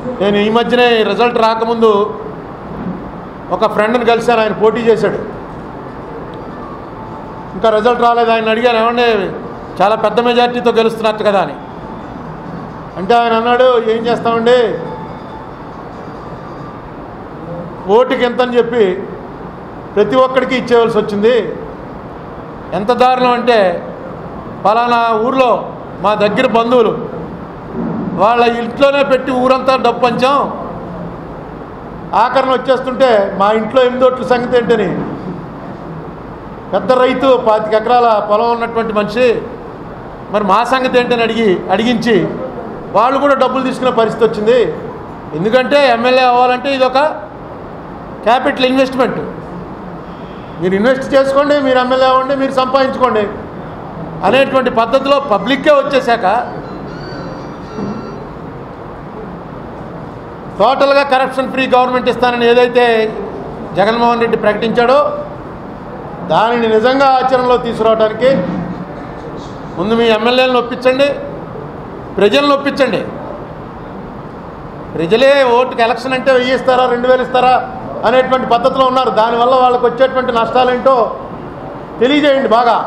నేను ఈ మధ్యనే రిజల్ట్ రాకముందు ఒక ఫ్రెండ్ని కలిశాను ఆయన పోటీ చేశాడు ఇంకా రిజల్ట్ రాలేదు ఆయన అడిగాను ఏమంటే చాలా పెద్ద మెజార్టీతో గెలుస్తున్నట్టు కదా అని అంటే ఆయన అన్నాడు ఏం చేస్తామండి ఓటుకి ఎంత అని చెప్పి ప్రతి ఒక్కడికి ఇచ్చేవలసి వచ్చింది ఎంత దారుణం అంటే పలానా ఊర్లో మా దగ్గర బంధువులు వాళ్ళ ఇంట్లోనే పెట్టి ఊరంతా డబ్బు పంచాం ఆఖరణ వచ్చేస్తుంటే మా ఇంట్లో ఎనిమిదోట్ల సంగతి ఏంటని పెద్ద రైతు పాతిక ఎకరాల పొలం ఉన్నటువంటి మనిషి మరి మా సంగతి ఏంటని అడిగి అడిగించి వాళ్ళు కూడా డబ్బులు తీసుకునే పరిస్థితి వచ్చింది ఎందుకంటే ఎమ్మెల్యే అవ్వాలంటే ఇది ఒక క్యాపిటల్ ఇన్వెస్ట్మెంట్ మీరు ఇన్వెస్ట్ చేసుకోండి మీరు ఎమ్మెల్యే అవ్వండి మీరు సంపాదించుకోండి అనేటువంటి పద్ధతిలో పబ్లిక్కే వచ్చేసాక టోటల్గా కరప్షన్ ఫ్రీ గవర్నమెంట్ ఇస్తానని ఏదైతే జగన్మోహన్ రెడ్డి ప్రకటించాడో దానిని నిజంగా ఆచరణలో తీసుకురావడానికి ముందు మీ ఎమ్మెల్యేలను ఒప్పించండి ప్రజలను ఒప్పించండి ప్రజలే ఓటుకి ఎలక్షన్ అంటే వెయ్యి ఇస్తారా రెండు వేలు ఇస్తారా అనేటువంటి పద్ధతిలో ఉన్నారు దానివల్ల వాళ్ళకి వచ్చేటువంటి నష్టాలేంటో తెలియజేయండి బాగా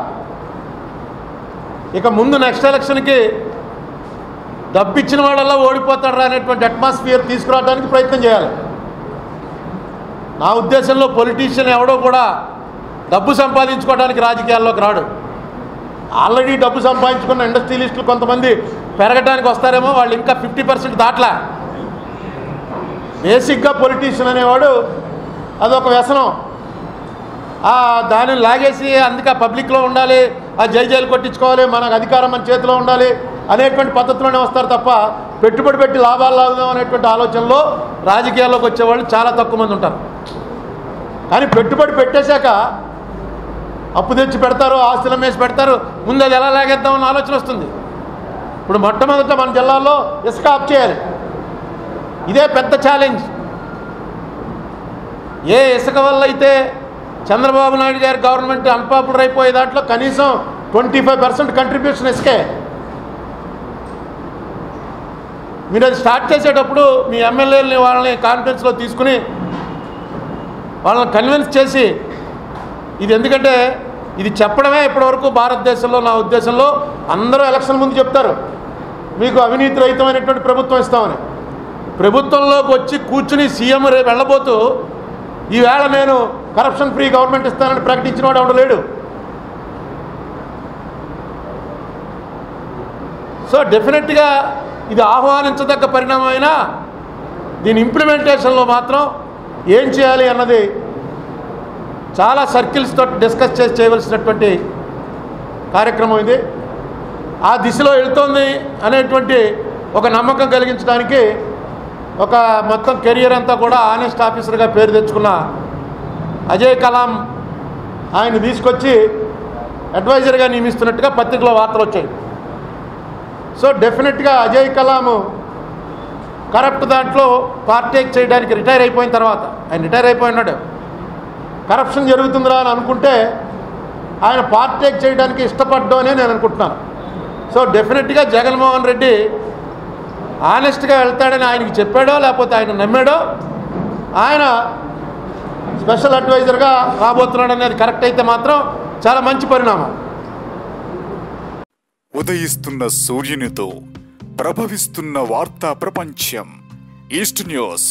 ఇక ముందు నెక్స్ట్ ఎలక్షన్కి డబ్బు ఇచ్చిన వాడల్లా ఓడిపోతాడరా అనేటువంటి అట్మాస్ఫియర్ తీసుకురావడానికి ప్రయత్నం చేయాలి నా ఉద్దేశంలో పొలిటీషియన్ ఎవడో కూడా డబ్బు సంపాదించుకోవడానికి రాజకీయాల్లోకి రాడు ఆల్రెడీ డబ్బు సంపాదించుకున్న ఇండస్ట్రియలిస్టులు కొంతమంది పెరగడానికి వస్తారేమో వాళ్ళు ఇంకా ఫిఫ్టీ పర్సెంట్ దాట్లా బేసిక్గా పొలిటీషియన్ అనేవాడు అదొక వ్యసనం ఆ దానిని లాగేసి అందుకే పబ్లిక్లో ఉండాలి ఆ జై జైలు కొట్టించుకోవాలి మనకు అధికారం మన చేతిలో ఉండాలి అనేటువంటి పద్ధతిలోనే వస్తారు తప్ప పెట్టుబడి పెట్టి లాభాలు లాభం అనేటువంటి ఆలోచనలో రాజకీయాల్లోకి వచ్చేవాళ్ళు చాలా తక్కువ మంది ఉంటారు కానీ పెట్టుబడి పెట్టేశాక అప్పు తెచ్చి పెడతారు ఆస్తుల మేసి పెడతారు ముందు అది ఎలా లాగేద్దామన్న ఆలోచన వస్తుంది ఇప్పుడు మొట్టమొదట మన జిల్లాలో ఇసుక ఆఫ్ చేయాలి ఇదే పెద్ద ఛాలెంజ్ ఏ ఇసుక వల్ల అయితే చంద్రబాబు నాయుడు గారి గవర్నమెంట్ అన్పాపులర్ అయిపోయే దాంట్లో కనీసం ట్వంటీ ఫైవ్ పర్సెంట్ కంట్రిబ్యూషన్ ఇసుకే మీరు అది స్టార్ట్ చేసేటప్పుడు మీ ఎమ్మెల్యేలని వాళ్ళని కాన్ఫరెన్స్లో తీసుకుని వాళ్ళని కన్విన్స్ చేసి ఇది ఎందుకంటే ఇది చెప్పడమే ఇప్పటివరకు భారతదేశంలో నా ఉద్దేశంలో అందరూ ఎలక్షన్ ముందు చెప్తారు మీకు అవినీతి రహితమైనటువంటి ప్రభుత్వం ఇస్తామని ప్రభుత్వంలోకి వచ్చి కూర్చుని సీఎం రేపు వెళ్ళబోతూ ఈవేళ నేను కరప్షన్ ఫ్రీ గవర్నమెంట్ ఇస్తానని ప్రకటించిన వాడు ఎవడు లేడు సో డెఫినెట్గా ఇది ఆహ్వానించదగ్గ పరిణామమైన దీని ఇంప్లిమెంటేషన్లో మాత్రం ఏం చేయాలి అన్నది చాలా సర్కిల్స్తో డిస్కస్ చేసి చేయవలసినటువంటి కార్యక్రమం ఇది ఆ దిశలో వెళ్తోంది అనేటువంటి ఒక నమ్మకం కలిగించడానికి ఒక మొత్తం కెరియర్ అంతా కూడా ఆనెస్ట్ ఆఫీసర్గా పేరు తెచ్చుకున్న అజయ్ కలాం ఆయన తీసుకొచ్చి అడ్వైజర్గా నియమిస్తున్నట్టుగా పత్రికలో వార్తలు వచ్చాయి సో డెఫినెట్గా అజయ్ కలాం కరప్ట్ దాంట్లో పార్టేక్ చేయడానికి రిటైర్ అయిపోయిన తర్వాత ఆయన రిటైర్ అయిపోయినాడు కరప్షన్ జరుగుతుందిరా అని అనుకుంటే ఆయన పార్టేక్ చేయడానికి ఇష్టపడ్డం అని నేను అనుకుంటున్నాను సో డెఫినెట్గా జగన్మోహన్ రెడ్డి ఆనెస్ట్గా వెళ్తాడని ఆయనకి చెప్పాడో లేకపోతే ఆయన నమ్మాడో ఆయన స్పెషల్ అడ్వైజర్గా రాబోతున్నాడు అనేది కరెక్ట్ అయితే మాత్రం చాలా మంచి పరిణామం ఉదయిస్తున్న సూర్యునితో ప్రభవిస్తున్న వార్తా ప్రపంచం ఈస్ట్ న్యూస్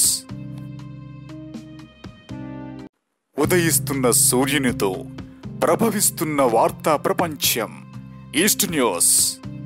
ఉదయిస్తున్న సూర్యునితో ప్రభవిస్తున్న వార్తా ప్రపంచం ఈస్ట్ న్యూస్